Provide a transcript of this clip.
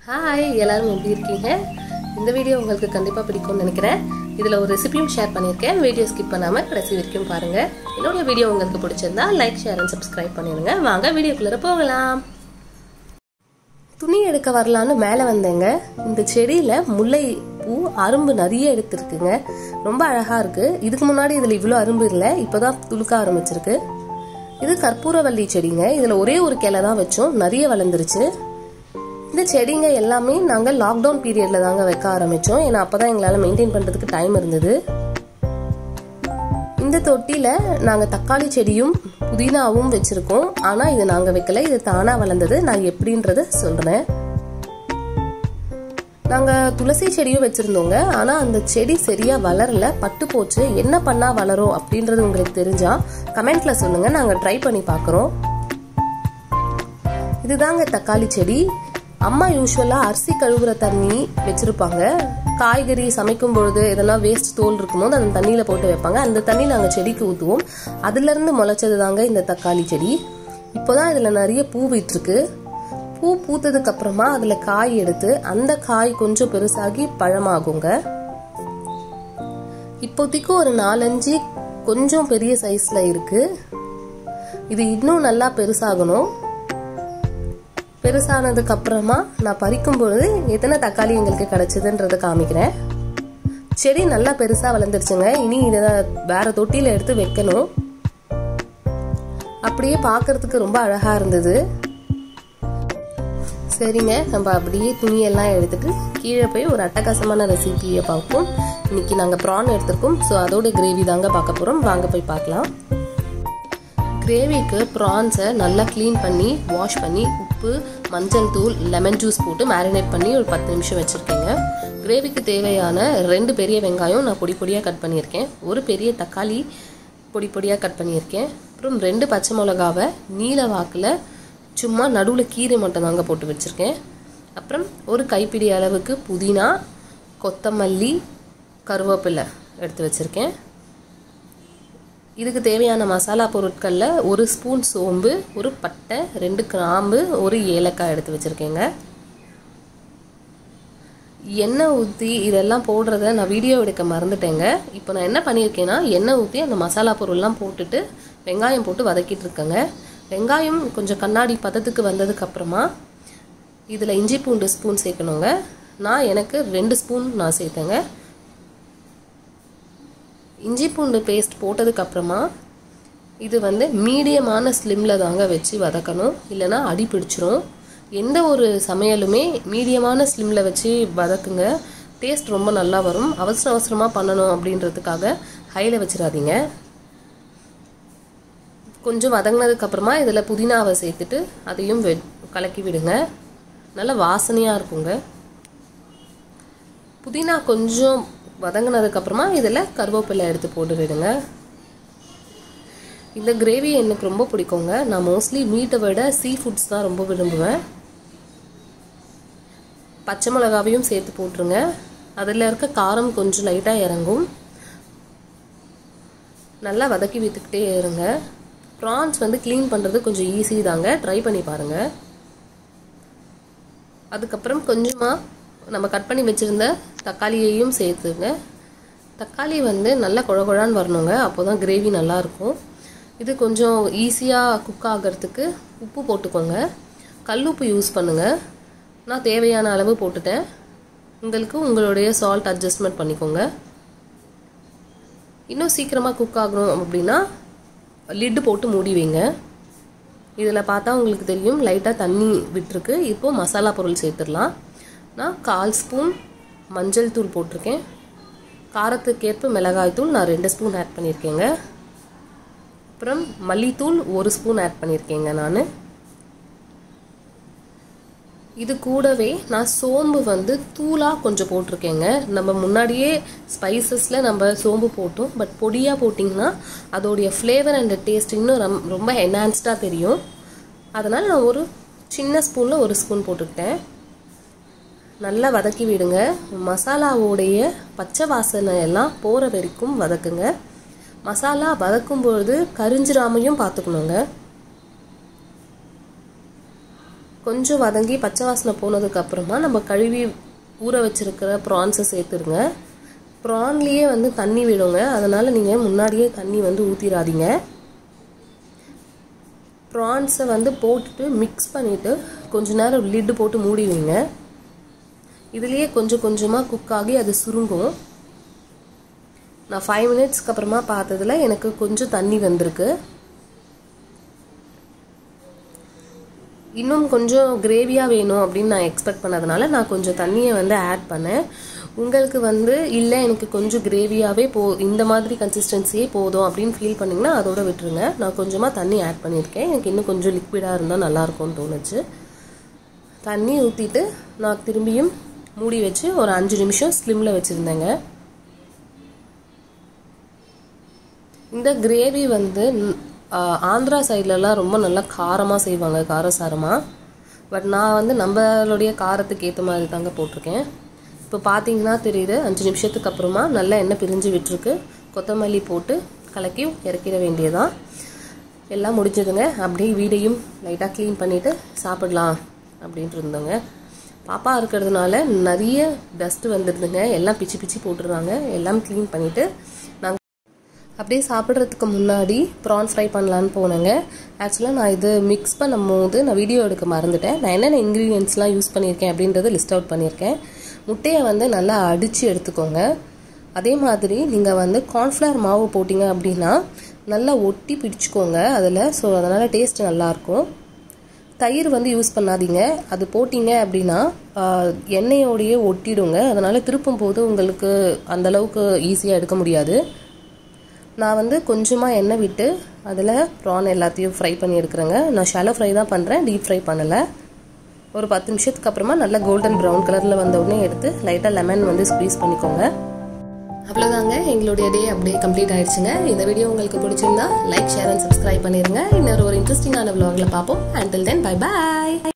hi எல்லாரும் எப்படி இருக்கீங்க இந்த வீடியோ உங்களுக்கு கண்டிப்பாக பிடிக்கும்னு நினைக்கிறேன் இதில் ஒரு ரெசிபியும் ஷேர் பண்ணியிருக்கேன் வீடியோ ஸ்கிப் பண்ணாமல் கடைசி வரைக்கும் பாருங்கள் என்னோட வீடியோ உங்களுக்கு பிடிச்சிருந்தா லைக் ஷேர் அண்ட் சப்ஸ்கிரைப் பண்ணிடுங்க வாங்க வீடியோக்குள்ளே போகலாம் துணி எடுக்க வரலான்னு மேலே வந்தேங்க இந்த செடியில் முல்லை பூ அரும்பு நிறைய எடுத்துருக்குங்க ரொம்ப அழகாக இருக்குது இதுக்கு முன்னாடி இதில் இவ்வளோ அரும்பு இல்லை இப்போ தான் துளுக்க ஆரம்பிச்சிருக்கு இது கற்பூரவள்ளி செடிங்க இதில் ஒரே ஒரு கிளை தான் வச்சோம் நிறைய வளர்ந்துருச்சு இந்த செடிங்க எல்லாமே நாங்கள் லாக்டவுன் பீரியட்ல தாங்க வைக்க ஆரம்பிச்சோம் ஏன்னா அப்பதான் எங்களால் மெயின்டைன் பண்றதுக்கு டைம் இருந்தது இந்த தொட்டியில நாங்கள் தக்காளி செடியும் புதினாவும் வச்சிருக்கோம் ஆனா இது நாங்க வைக்கல இது தானா வளர்ந்தது நான் எப்படின்றத சொல்றேன் நாங்க துளசி செடியும் வச்சிருந்தோங்க ஆனா அந்த செடி சரியா வளரல பட்டு போச்சு என்ன பண்ணா வளரும் அப்படின்றது உங்களுக்கு தெரிஞ்சா கமெண்ட்ல சொல்லுங்க நாங்க ட்ரை பண்ணி பாக்குறோம் இதுதாங்க தக்காளி செடி அம்மா யூஸ்வலா அரிசி கழுவுற தண்ணி வச்சிருப்பாங்க காய்கறி சமைக்கும் பொழுது எதனா வேஸ்ட் தோல் இருக்கும்போது அந்த தண்ணியில போட்டு வைப்பாங்க அந்த தண்ணி நாங்க செடிக்கு ஊத்துவோம் அதுல இருந்து முளைச்சது தாங்க இந்த தக்காளி செடி இப்போதான் இதுல நிறைய பூ விட்டுருக்கு பூ பூத்ததுக்கு அப்புறமா அதுல காய் எடுத்து அந்த காய் கொஞ்சம் பெருசாகி பழமாகுங்க இப்போதைக்கு ஒரு நாலஞ்சு கொஞ்சம் பெரிய சைஸ்ல இருக்கு இது இன்னும் நல்லா பெருசாகணும் பெருசானதுக்கு அப்புறமா நான் பறிக்கும் பொழுது எத்தனை தக்காளி எங்களுக்கு கிடைச்சதுன்றத காமிக்கிறேன் செடி நல்லா பெருசா வளர்ந்துருச்சுங்க இனி இதை வேற தொட்டியில எடுத்து வைக்கணும் அப்படியே பார்க்கறதுக்கு ரொம்ப அழகா இருந்தது சரிங்க நம்ம அப்படியே துணியெல்லாம் எடுத்துட்டு கீழே போய் ஒரு அட்டகாசமான ரெசிபியை பார்ப்போம் இன்னைக்கு நாங்கள் ப்ரான் எடுத்திருக்கோம் ஸோ அதோட கிரேவி தாங்க பார்க்க போகிறோம் வாங்க போய் பார்க்கலாம் கிரேவிக்கு ப்ரான்ஸை நல்லா க்ளீன் பண்ணி வாஷ் பண்ணி உப்பு மஞ்சள் தூள் லெமன் ஜூஸ் போட்டு மேரினேட் பண்ணி ஒரு பத்து நிமிஷம் வச்சுருக்கேங்க கிரேவிக்கு தேவையான ரெண்டு பெரிய வெங்காயம் நான் பொடி பொடியாக கட் பண்ணியிருக்கேன் ஒரு பெரிய தக்காளி பொடி பொடியாக கட் பண்ணியிருக்கேன் அப்புறம் ரெண்டு பச்சை மிளகாவை நீல வாக்கில் சும்மா நடுவில் கீரை மட்டும் தாங்க போட்டு வச்சுருக்கேன் அப்புறம் ஒரு கைப்பிடி அளவுக்கு புதினா கொத்தமல்லி கருவேப்பிலை எடுத்து வச்சுருக்கேன் இதுக்கு தேவையான மசாலா பொருட்களில் ஒரு ஸ்பூன் சோம்பு ஒரு பட்டை ரெண்டு கிராம்பு ஒரு ஏலக்காய் எடுத்து வச்சுருக்கேங்க எண்ணெய் ஊற்றி இதெல்லாம் போடுறத நான் வீடியோ எடுக்க மறந்துட்டேங்க இப்போ நான் என்ன பண்ணியிருக்கேன்னா எண்ணெய் ஊற்றி அந்த மசாலா பொருள்லாம் போட்டுட்டு வெங்காயம் போட்டு வதக்கிட்டு இருக்கேங்க வெங்காயம் கொஞ்சம் கண்ணாடி பதத்துக்கு வந்ததுக்கு அப்புறமா இதில் இஞ்சி பூண்டு ஸ்பூன் சேர்க்கணுங்க நான் எனக்கு ரெண்டு ஸ்பூன் நான் சேர்த்தேங்க இஞ்சி பூண்டு பேஸ்ட் போட்டதுக்கு அப்புறமா இது வந்து மீடியமான ஸ்லிம்மில் தாங்க வச்சு வதக்கணும் இல்லைன்னா அடி பிடிச்சிரும் எந்த ஒரு சமையலுமே மீடியமான ஸ்லிம்மில் வச்சு வதக்குங்க டேஸ்ட் ரொம்ப நல்லா வரும் அவசர அவசரமாக பண்ணணும் அப்படின்றதுக்காக ஹையில் வச்சிடாதீங்க கொஞ்சம் வதங்கினதுக்கு அப்புறமா இதில் புதினாவை சேர்த்துட்டு அதையும் வெ கலக்கி விடுங்க நல்ல வாசனையாக இருக்குங்க புதினா கொஞ்சம் வதங்கினதுக்கு அப்புறமா இதில் கருவேப்பிலை எடுத்து போட்டு விடுங்க இந்த கிரேவி எனக்கு ரொம்ப பிடிக்குங்க நான் மோஸ்ட்லி மீட்டை விட சீ ஃபுட்ஸ் தான் ரொம்ப விரும்புவேன் பச்சை மிளகாவையும் சேர்த்து போட்டுருங்க அதில் இருக்க காரம் கொஞ்சம் லைட்டாக இறங்கும் நல்லா வதக்கி விற்றுக்கிட்டே இருங்க ப்ரான்ஸ் வந்து க்ளீன் பண்ணுறது கொஞ்சம் ஈஸி தாங்க ட்ரை பண்ணி பாருங்கள் அதுக்கப்புறம் கொஞ்சமாக நம்ம கட் பண்ணி வச்சுருந்த தக்காளியையும் சேர்த்துங்க தக்காளி வந்து நல்லா குழ குழான்னு வரணுங்க அப்போ தான் கிரேவி நல்லாயிருக்கும் இது கொஞ்சம் ஈஸியாக குக் ஆகிறதுக்கு உப்பு போட்டுக்கோங்க கல் உப்பு யூஸ் பண்ணுங்கள் நான் தேவையான அளவு போட்டுட்டேன் உங்களுக்கு உங்களுடைய சால்ட் அட்ஜஸ்ட்மெண்ட் பண்ணிக்கோங்க இன்னும் சீக்கிரமாக குக் ஆகணும் அப்படின்னா லிட்டு போட்டு மூடி வைங்க இதில் பார்த்தா உங்களுக்கு தெரியும் லைட்டாக தண்ணி விட்டுருக்கு இப்போது மசாலா பொருள் சேர்த்துடலாம் நான் கால் ஸ்பூன் மஞ்சள் தூள் போட்டிருக்கேன் காரத்துக்கேற்ப மிளகாய் தூள் நான் ரெண்டு ஸ்பூன் ஆட் பண்ணியிருக்கேங்க அப்புறம் மல்லித்தூள் ஒரு ஸ்பூன் ஆட் பண்ணியிருக்கேங்க நான் இது கூடவே நான் சோம்பு வந்து தூளாக கொஞ்சம் போட்டிருக்கேங்க நம்ம முன்னாடியே ஸ்பைசஸில் நம்ம சோம்பு போட்டோம் பட் பொடியாக போட்டிங்கன்னா அதோடைய ஃப்ளேவர் அண்ட் டேஸ்ட் இன்னும் ரம் ரொம்ப என்ஹான்ஸ்டாக தெரியும் அதனால் நான் ஒரு சின்ன ஸ்பூனில் ஒரு ஸ்பூன் போட்டுக்கிட்டேன் நல்லா வதக்கி விடுங்க மசாலாவோடைய பச்சை வாசனை எல்லாம் போகிற வரைக்கும் வதக்குங்க மசாலா வதக்கும் பொழுது கரிஞ்சிராமையும் பார்த்துக்கணுங்க கொஞ்சம் வதங்கி பச்சை வாசனை போனதுக்கு அப்புறமா நம்ம கழுவி ஊற வச்சிருக்கிற ப்ரான்ஸை சேர்த்துருங்க ப்ரான்லேயே வந்து தண்ணி விடுங்க அதனால் நீங்கள் முன்னாடியே தண்ணி வந்து ஊற்றிடாதீங்க ப்ரான்ஸை வந்து போட்டுட்டு மிக்ஸ் பண்ணிவிட்டு கொஞ்ச நேரம் லிட்டு போட்டு மூடி வைங்க இதுலேயே கொஞ்சம் கொஞ்சமாக குக் ஆகி அது சுருங்கும் நான் ஃபைவ் மினிட்ஸ்க்கு அப்புறமா பார்த்ததுல எனக்கு கொஞ்சம் தண்ணி வந்திருக்கு இன்னும் கொஞ்சம் கிரேவியாக வேணும் அப்படின்னு நான் எக்ஸ்பெக்ட் பண்ணதுனால நான் கொஞ்சம் தண்ணியை வந்து ஆட் பண்ணேன் உங்களுக்கு வந்து இல்லை எனக்கு கொஞ்சம் கிரேவியாகவே போ இந்த மாதிரி கன்சிஸ்டன்சியே போதும் அப்படின்னு ஃபீல் பண்ணிங்கன்னா அதோட விட்டுருங்க நான் கொஞ்சமாக தண்ணி ஆட் பண்ணியிருக்கேன் எனக்கு இன்னும் கொஞ்சம் லிக்விடாக இருந்தால் நல்லாயிருக்கும்னு தோணுச்சு தண்ணி ஊற்றிட்டு நான் திரும்பியும் மூடி வச்சு ஒரு அஞ்சு நிமிஷம் ஸ்லிம்மில் வச்சுருந்தேங்க இந்த கிரேவி வந்து ஆந்திரா சைட்லலாம் ரொம்ப நல்லா காரமாக செய்வாங்க காரசாரமாக பட் நான் வந்து நம்மளுடைய காரத்துக்கு ஏற்ற மாதிரி தாங்க போட்டிருக்கேன் இப்போ பார்த்தீங்கன்னா தெரியுது அஞ்சு நிமிஷத்துக்கு அப்புறமா நல்லா எண்ணெய் பிரிஞ்சு விட்டுருக்கு கொத்தமல்லி போட்டு கலக்கி இறக்கிட வேண்டியதான் எல்லாம் முடிஞ்சதுங்க அப்படியே வீடையும் லைட்டாக க்ளீன் பண்ணிவிட்டு சாப்பிடலாம் அப்படின்ட்டு இருந்தோங்க பாப்பா இருக்கிறதுனால நிறைய டஸ்ட்டு வந்துடுதுங்க எல்லாம் பிச்சு பிச்சு போட்டுடுறாங்க எல்லாம் க்ளீன் பண்ணிவிட்டு நாங்கள் அப்படியே சாப்பிட்றதுக்கு முன்னாடி ப்ரான் ஃப்ரை பண்ணலான்னு போனேங்க ஆக்சுவலாக நான் இது மிக்ஸ் பண்ணும் போது நான் வீடியோ எடுக்க மறந்துட்டேன் நான் என்னென்ன இன்க்ரீடியன்ஸ்லாம் யூஸ் பண்ணியிருக்கேன் அப்படின்றத லிஸ்ட் அவுட் பண்ணியிருக்கேன் முட்டையை வந்து நல்லா அடித்து எடுத்துக்கோங்க அதே மாதிரி நீங்கள் வந்து கார்ன்ஃப்ளவர் மாவு போட்டிங்க அப்படின்னா நல்லா ஒட்டி பிடிச்சிக்கோங்க அதில் ஸோ அதனால் டேஸ்ட் நல்லாயிருக்கும் தயிர் வந்து யூஸ் பண்ணாதீங்க அது போட்டிங்க அப்படின்னா எண்ணெயோடையே ஒட்டிடுங்க அதனால் திருப்பும் போது உங்களுக்கு அந்தளவுக்கு ஈஸியாக எடுக்க முடியாது நான் வந்து கொஞ்சமாக எண்ணெய் விட்டு அதில் ப்ரான் எல்லாத்தையும் ஃப்ரை பண்ணி எடுக்கிறேங்க நான் ஷாலோ ஃப்ரை தான் பண்ணுறேன் டீப் ஃப்ரை பண்ணலை ஒரு பத்து நிமிஷத்துக்கு அப்புறமா நல்லா கோல்டன் ப்ரௌன் கலரில் வந்த உடனே எடுத்து லைட்டாக லெமன் வந்து ஸ்க்வீஸ் பண்ணிக்கோங்க அவ்வளோதாங்க எங்களுடைய டே அப்படியே கம்ப்ளீட் ஆயிடுச்சுங்க இந்த வீடியோ உங்களுக்கு பிடிச்சிருந்தா லைக் ஷேர் அண்ட் சப்ஸ்கிரைப் பண்ணிடுங்க இன்னொரு ஒரு இன்ட்ரெஸ்டிங்கான விலாகில் பார்ப்போம் அண்டில் தென் பை பாய்